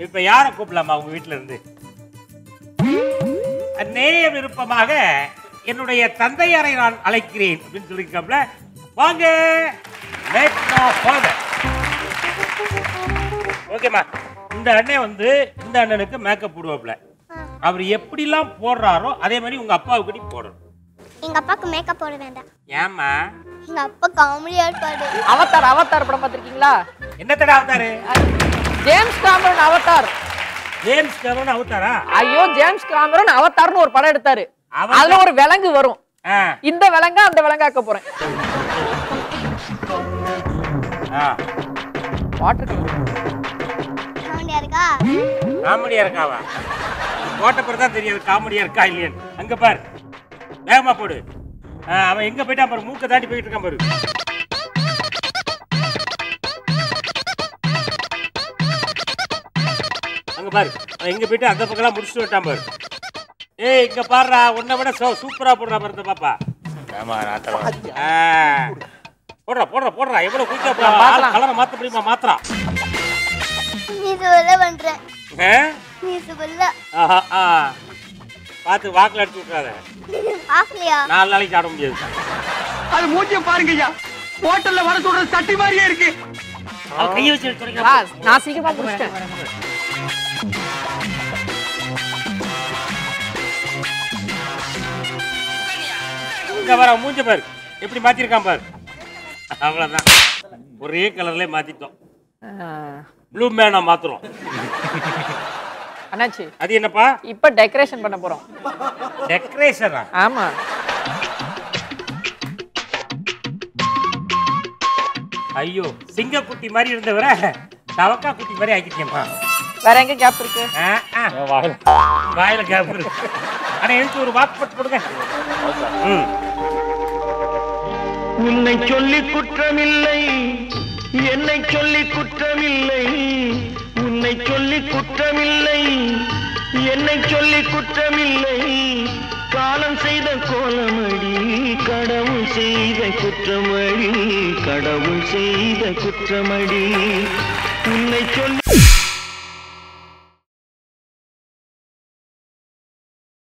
இப்ப யாரை கூப்பிடலாமா உங்க வீட்டுல இருந்து நேய விருப்பமாக என்னுடைய தந்தையாரை நான் அழைக்கிறேன் அப்படின்னு சொல்லியிருக்காப்ல வாங்க Let no further. ஓகேம்மா இந்த அண்ணன் வந்து இந்த அண்ணனுக்கு மேக்கப் போடுவாப்ல அவர் எப்படிலாம் போடுறாரோ அதே மாதிரி உங்க அப்பாவுக்கு நீ போடணும் எங்க அப்பாவுக்கு மேக்கப் போட வேண்டாம் ஏம்மா எங்க அப்பா காமெடியா இருப்பாரு அவதார் அவதார் படம் பார்த்திருக்கீங்களா என்ன தடவை Avatar James Cameron Avatar James Cameron அவுத்தாரா ஐயோ ஜேம்ஸ் காமரன் அவதார்னு ஒரு படம் எடுத்தாரு அவதார். அதுல ஒரு விலங்கு வரும் ஆ இந்த விலங்க அந்த விலங்காக்க போறேன் ஆ வாட்டர் காமெடியா இருக்கா காமெடியா இருக்காவா போட்ட பிறகு தான் தெரியாது காமெடியா இருக்கா இல்லையான்னு அங்க பாரு வேகமா போடு ஆ, அவன் எங்க போயிட்டான் பாரு மூக்க தாண்டி போயிட்டு இருக்கான் பாரு அங்க பாரு அவன் எங்க போயிட்டு அந்த பக்கம் முடிச்சுட்டு விட்டான் பாரு ஏய் இங்க பாருடா உன்னை விட சூ- சூப்பரா போடுறா பாரு இந்த பாப்பா ஆமா நாத்தம் ஆ. போடுறா போடுறா போடுறா எவ்வளவு குயிக்கா போடுறா கலரை மாத்த முடியுமா மாத்திரா நீ சொல்ல பண்ற ஆ? நீ சொல்ல ஆஹா, ஆ. பார்த்து வாக்குல அடிச்சு விட்றாத ஆகலையா நாலு நாளைக்கு ஆட முடியாது அது மூஞ்சிய பாருங்க ஐயா ஹோட்டல்ல வர சொல்ற சட்டி மாதிரியே இருக்கு அவன் கையை வச்சு ஆ, துடைக்கலாம். நான் சீக்கிரமா முடிச்சிட்டேன் இங்க பாரு அவன் மூஞ்ச பாரு எப்படி மாத்திருக்கான் பாரு அவ்வளவுதான் ஒரே கலர்ல மாத்திட்டோம் ஆ, ப்ளூ மேனா மாத்துறோம் அண்ணாச்சி அது என்னப்பா இப்ப டெக்கரேஷன் பண்ண போறோம் டெக்கரேஷனா ஆமா ஐயோ சிங்கக்குட்டி மாதிரி இருந்தவரை தவக்கா குட்டி மாதிரி ஆக்கிட்டியம்மா வேற எங்க கேப் இருக்கு ஆ, ஆ. வாயில கேப் இருக்கு ஆனா எழுத்து ஒரு வாக்கு போட்டு கொடுங்க ம் உன்னை சொல்லி குற்றமில்லை என்னை சொல்லி குற்றமில்லை உன்னை சொல்லி குற்றமில்லை என்னை சொல்லி குற்றமில்லை காலம் செய்த கோலமடி கடவுள் செய்த குற்றமடி கடவுள் செய்த குற்றமடி உன்னை சொல்லி